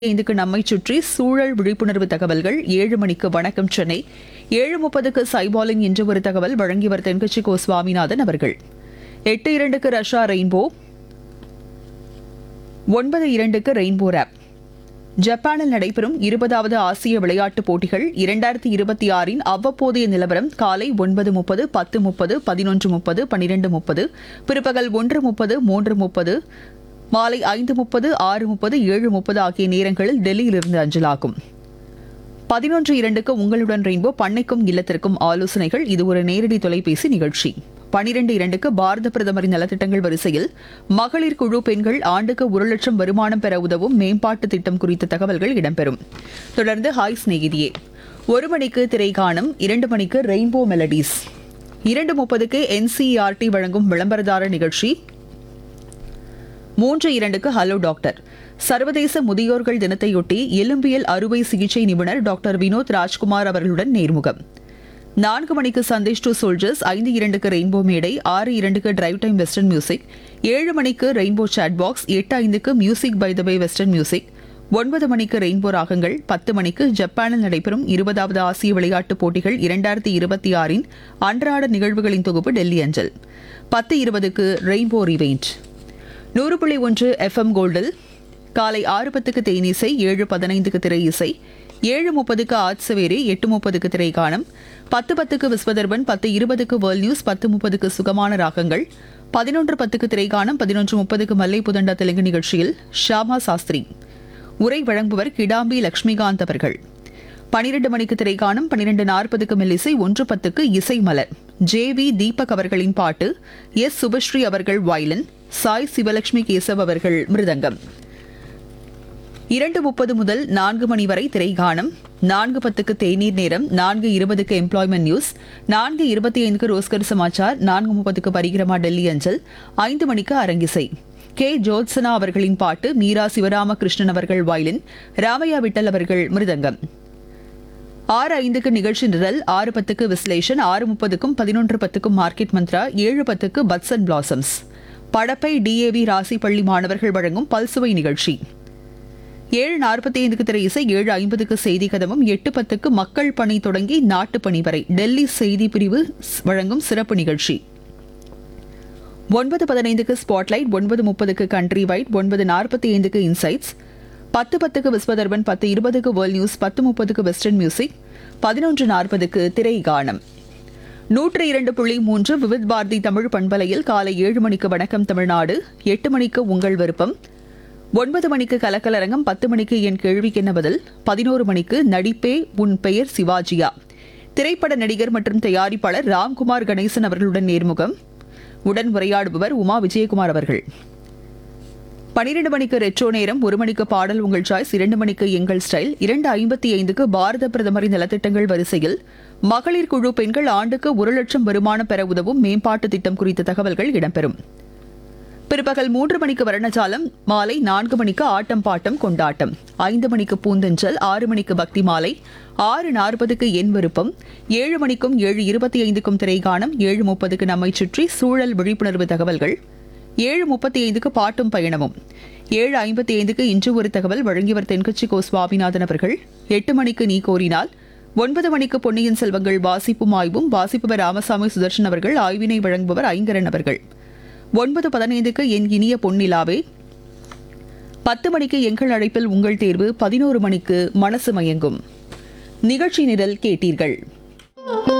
ஐந்துக்கு நம்மை சுற்றி சூழல் விழிப்புணர்வு தகவல்கள் ஏழு மணிக்கு வணக்கம் சென்னை ஏழு முப்பதுக்கு சைபாலின் என்று ஒரு தகவல் வழங்கியவர் தென்கட்சி கோ சுவாமிநாதன் அவர்கள் எட்டு இரண்டுக்கு ரஷ்யா ரெயின்போ ஒன்பது இரண்டுக்கு ரெயின்போ ரேப் ஜப்பானில் நடைபெறும் இருபதாவது ஆசிய விளையாட்டுப் போட்டிகள் இரண்டாயிரத்தி இருபத்தி ஆறின் அவ்வப்போதைய நிலவரம் காலை ஒன்பது முப்பது பத்து முப்பது பதினொன்று முப்பது பனிரெண்டு முப்பது பிற்பகல் ஒன்று முப்பது மூன்று முப்பது மாலை ஐந்து முப்பது ஆறு முப்பது ஏழு முப்பது ஆகிய நேரங்களில் டெல்லியிலிருந்து அஞ்சலாகும் பதினொன்று இரண்டுக்கு உங்களுடன் ரெயின்போ பண்ணைக்கும் இல்லத்திற்கும் ஆலோசனைகள் இது ஒரு நேரடி தொலைபேசி நிகழ்ச்சி பனிரெண்டு இரண்டுக்கு பாரத பிரதமரின் நலத்திட்டங்கள் வரிசையில் மகளிர் குழு பெண்கள் ஆண்டுக்கு ஒரு லட்சம் வருமானம் பெற உதவும் மேம்பாட்டு திட்டம் குறித்த தகவல்கள் இடம்பெறும் தொடர்ந்து ஹாய் சிநேகிதியே ஒரு மணிக்கு திரைகாணம் இரண்டு மணிக்கு ரெயின்போ மெலடிஸ் இரண்டு முப்பதுக்கு என்சிஇஆர்டி வழங்கும் விளம்பரதார நிகழ்ச்சி மூன்று இரண்டுக்கு ஹலோ டாக்டர் சர்வதேச முதியோர்கள் தினத்தையொட்டி எலும்பியல் அறுவை சிகிச்சை நிபுணர் டாக்டர் வினோத் ராஜ்குமார் அவர்களுடன் நேர்முகம் நான்கு மணிக்கு சந்தேஷ் டு சோல்ஜர்ஸ் ஐந்து இரண்டுக்கு ரெயின்போ மேடை ஆறு இரண்டுக்கு டிரைவ் டைம் வெஸ்டர்ன் மியூசிக் ஏழு மணிக்கு ரெயின்போ சாட் பாக்ஸ் எட்டு ஐந்துக்கு music by the by western music ஒன்பது மணிக்கு ரெயின்போ ராகங்கள் பத்து மணிக்கு ஜப்பானில் நடைபெறும் இருபதாவது ஆசிய விளையாட்டுப் போட்டிகள் இரண்டாயிரத்தி இருபத்தி ஆறின் அன்றாட நிகழ்வுகளின் தொகுப்பு டெல்லி அஞ்சல் பத்து இருபதுக்கு ரெயின்போ ரிவெயின்ட் நூறு புள்ளி ஒன்று எஃப்எம் கோல்டில் காலை ஆறு பத்துக்கு தேனிசை ஏழு பதினைந்துக்கு திரை இசை ஏழு முப்பதுக்கு ஆட்சவேரி எட்டு முப்பதுக்கு திரை காணும் பத்து பத்துக்கு விஸ்வதர்பன் பத்து இருபதுக்கு வேர்ல்ட் நியூஸ் பத்து முப்பதுக்கு சுகமான ராகங்கள் பதினொன்று பத்துக்கு திரைக்காணம் பதினொன்று முப்பதுக்கு மல்லை புதண்டா தெலுங்கு நிகழ்ச்சியில் ஷாமா சாஸ்திரி உரை வழங்குபவர் கிடாம்பி லட்சுமிகாந்த் அவர்கள் பனிரெண்டு மணிக்கு திரைக்காணும் பனிரெண்டு நாற்பதுக்கு மெல்லிசை ஒன்று பத்துக்கு இசை மலர் ஜே வி தீபக் அவர்களின் பாட்டு எஸ் சுபஸ்ரீ அவர்கள் வயலின் சாய் சிவலட்சுமி கேசவ் அவர்கள் மிருதங்கம் இரண்டு முப்பது முதல் நான்கு மணி வரை திரைகாணம் நான்கு பத்துக்கு தேநீர் நேரம் நான்கு இருபதுக்கு எம்ப்ளாய்மெண்ட் நியூஸ் நான்கு இருபத்தி ஐந்துக்கு ரோஸ்கர் சமாச்சார் நான்கு முப்பதுக்கு பரிகிரமா டெல்லி அஞ்சல் ஐந்து மணிக்கு அரங்கிசை கே ஜோத்சனா அவர்களின் பாட்டு மீரா சிவராமகிருஷ்ணன் அவர்கள் வயலின் ராமையா விட்டல் அவர்கள் மிருதங்கம் ஆறு ஐந்துக்கு நிகழ்ச்சி நிரல் ஆறு பத்துக்கு விஸ்லேஷன் ஆறு முப்பதுக்கும் பதினொன்று பத்துக்கும் மார்க்கெட் மந்த்ரா ஏழு பத்துக்கு buds and blossoms Padappai DAV Rasi பள்ளி மாணவர்கள் வழங்கும் பல்சுவை நிகழ்ச்சி ஏழு நாற்பத்தி ஐந்துக்கு திரை இசை ஏழு ஐம்பதுக்கு செய்தி கதமும் எட்டு பத்துக்கு மக்கள் பணி தொடங்கி நாட்டு பணி வரை டெல்லி செய்தி பிரிவு ஸ்- வழங்கும் சிறப்பு நிகழ்ச்சி ஒன்பது பதினைந்துக்கு ஸ்பாட்லைட் ஒன்பது முப்பதுக்கு கண்ட்ரி வைட் ஒன்பது நாற்பத்தி ஐந்துக்கு இன்சைட்ஸ் பத்து பத்துக்கு விஸ்வதர்பன் பத்து இருபதுக்கு வேர்ல்ட் நியூஸ் பத்து முப்பதுக்கு வெஸ்டர்ன் மியூசிக் பதினொன்று நாற்பதுக்கு திரை கானம் நூற்று இரண்டு புள்ளி மூன்று விவித் பாரதி தமிழ் பண்பலையில் காலை ஏழு மணிக்கு வணக்கம் தமிழ்நாடு எட்டு மணிக்கு உங்கள் விருப்பம் ஒன்பது மணிக்கு கலக்கலரங்கம் பத்து மணிக்கு என் கேள்விக்கென்ன பதில் பதினோரு மணிக்கு நடிப்பே உன் பெயர் சிவாஜியா திரைப்பட நடிகர் மற்றும் தயாரிப்பாளர் ராம்குமார் கணேசன் அவர்களுடன் நேர்முகம் உடன் உரையாடுபவர் உமா விஜயகுமார் அவர்கள் பனிரெண்டு மணிக்கு ரெட்ரோ நேரம் ஒரு மணிக்கு பாடல் உங்கள் சாய்ஸ் இரண்டு மணிக்கு எங்கள் ஸ்டைல் இரண்டு ஐம்பத்தி ஐந்துக்கு பாரத பிரதமரின் நலத்திட்டங்கள் வரிசையில் மகளிர் குழு பெண்கள் ஆண்டுக்கு ஒரு லட்சம் வருமானம் பெற உதவும் மேம்பாட்டு திட்டம் குறித்த தகவல்கள் இடம்பெறும் பிற்பகல் மூன்று மணிக்கு வர்ணஜாலம் மாலை நான்கு மணிக்கு ஆட்டம் பாட்டம் கொண்டாட்டம் ஐந்து மணிக்கு பூந்தெஞ்சல் ஆறு மணிக்கு பக்தி மாலை ஆறு நாற்பதுக்கு என் விருப்பம் ஏழு மணிக்கும் ஏழு இருபத்தி ஐந்துக்கும் திரைகாணம் ஏழு முப்பதுக்கு நம்மை சுற்றி சூழல் விழிப்புணர்வு தகவல்கள் ஏழு முப்பத்தி ஐந்துக்கு பாட்டும் பயணமும் ஏழு ஐம்பத்தி ஐந்துக்கு இன்று ஒரு தகவல் வழங்கியவர் தென்கட்சி கோ சுவாமிநாதன் அவர்கள் எட்டு மணிக்கு நீ கோரினால் ஒன்பது மணிக்கு பொன்னியின் செல்வங்கள் வாசிப்பும் ஆய்வும் வாசிப்பவர் ராமசாமி சுதர்ஷன் அவர்கள் ஆய்வினை வழங்குபவர் ஐங்கரன் அவர்கள் ஒன்பது பதினைந்துக்கு என் இனிய பொன்னிலாவே பத்து மணிக்கு எங்கள் அழைப்பில் உங்கள் தேர்வு பதினோரு மணிக்கு மனசு மயங்கும் நிகழ்ச்சி நிரல் கேட்டீர்கள்